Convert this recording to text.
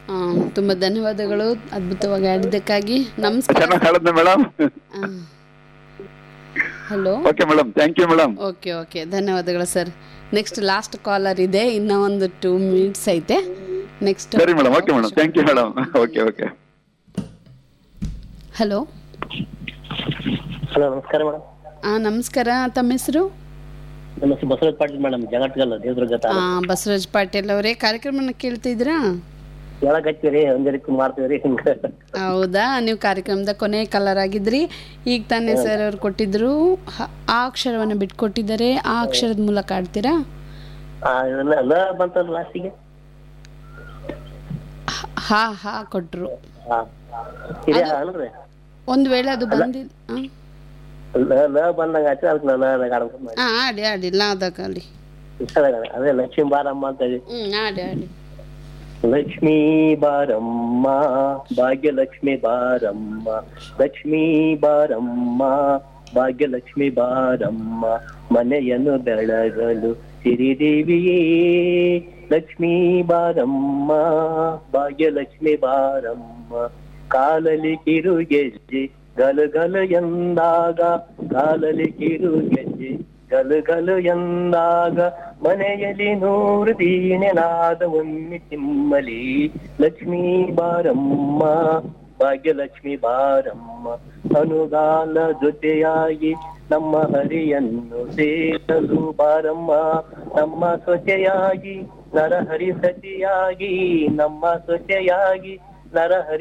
ಆ, ತುಂಬ ಧನ್ಯವಾದಗಳು ಅದ್ಭುತವಾಗಿ ಆಡಿದ್ದಕ್ಕಾಗಿ ನಮಸ್ಕಾರ ಚೆನ್ನಾಗಿ ಹೇಳಿದ್ನ madam hello okay madam thank you madam okay okay ಧನ್ಯವಾದಗಳು ಸರ್ ನೆಕ್ಸ್ಟ್ ಲಾಸ್ಟ್ ಕಾಲರ್ ಇದೆ ಇನ್ನೂ ಒಂದು ಟೂ ಮಿನಿಟ್ಸ್ ಐತೆ ನೆಕ್ಸ್ಟ್ ಸರಿ madam okay madam thank you madam okay okay hello hello ನಮಸ್ಕಾರ ಮೇಡಮ್ ಹಾಂ ನಮಸ್ಕಾರ ತಮ್ಮ ಹೆಸರು ನಮ್ಮ ಹೆಸರು ಬಸವರಾಜ್ ಪಾಟೀಲ್ ಮೇಡಮ್ ಜಗಟ್ಗಲ್ಲ ದೇವದುರ್ಗ ಆ, ಬಸವರಾಜ್ ಪಾಟೀಲ್ ಅವರೇ ಕಾರ್ಯಕ್ರಮನ ಕೇಳ್ತಿದ್ದೀರಾ ಹೇಳಕ್ ಹಚ್ತೀರಿ ಒಂದರಿಕ್ ಮಾಡ್ತೀವಿ ಹಿಂಗ ಹೌದಾ ನೀವು ಕಾರ್ಯಕ್ರಮದ ಕೊನೆ ಕಲರ್ ಆಗಿದ್ರಿ ಈಗ ತಾನೇ ಸರ್ ಅವ್ರು ಕೊಟ್ಟಿದ್ರು ಹ- ಆ ಅಕ್ಷರವನ್ನು ಬಿಟ್ಕೊಟ್ಟಿದ್ದಾರೆ ಆ ಅಕ್ಷರದ ಮೂಲಕ ಆಡ್ತೀರಾ ಲ ಬಂತಲ್ಲ ಲಾಸ್ಟಿಗೆ ಹ- ಹಾ ಹಾ ಕೊಟ್ರು ಹಾ ಇದೆ ಅಲ್ರಿ ಒಂದು ವೇಳೆ ಅದು ಬಂದಿಲ್ಲ ಲ ಲ ಬಂದಂಗ ಆಯ್ತು ಅದಕ್ಕೆ ಲ ಲ ಆಡ್ಬೇಕು ಮಾಡಿ ಹಾಂ ಆಡಿ ಆಡಿ ಲಾದಕಲ್ಲಿ ಅದೇ ಲಕ್ಷ್ಮೀ ಬಾರಮ್ಮ ಅಂತ ಹೇಳಿ ಹ್ಞೂ ಆಡಿ ಆಡಿ ಲಕ್ಷ್ಮೀ ಬಾರಮ್ಮ ಭಾಗ್ಯಲಕ್ಷ್ಮಿ ಬಾರಮ್ಮ ಲಕ್ಷ್ಮೀ ಬಾರಮ್ಮ ಭಾಗ್ಯಲಕ್ಷ್ಮಿ ಬಾರಮ್ಮ ಮನೆಯನ್ನು ಬೆಳಗಲು ಸಿರಿದೇವಿಯೇ ಲಕ್ಷ್ಮೀ ಬಾರಮ್ಮ ಭಾಗ್ಯಲಕ್ಷ್ಮಿ ಬಾರಮ್ಮ ಕಾಲಲಿ ಕಿರು ಗೆಜ್ಜೆ ಗಲು ಗಲು ಎಂದಾಗ ಕಾಲಲಿ ಕಿರು ಗೆಜ್ಜೆ ಗಲು ಗಲು ಎಂದಾಗ ಮನೆಯಲ್ಲಿ ನೂರು ದೀನೆನಾದ ಒಮ್ಮೆ ತಿಮ್ಮಲಿ ಲಕ್ಷ್ಮೀ ಬಾರಮ್ಮ ಭಾಗ್ಯಲಕ್ಷ್ಮಿ ಬಾರಮ್ಮ ಅನುಗಾಲ ಜೊತೆಯಾಗಿ ನಮ್ಮ ಹರಿಯನ್ನು ಸೇರಲು ಬಾರಮ್ಮ ನಮ್ಮ ಸೊಸೆಯಾಗಿ ನರಹರಿ ಸತಿಯಾಗಿ ನಮ್ಮ ಸೊಸೆಯಾಗಿ ನರಹರಿ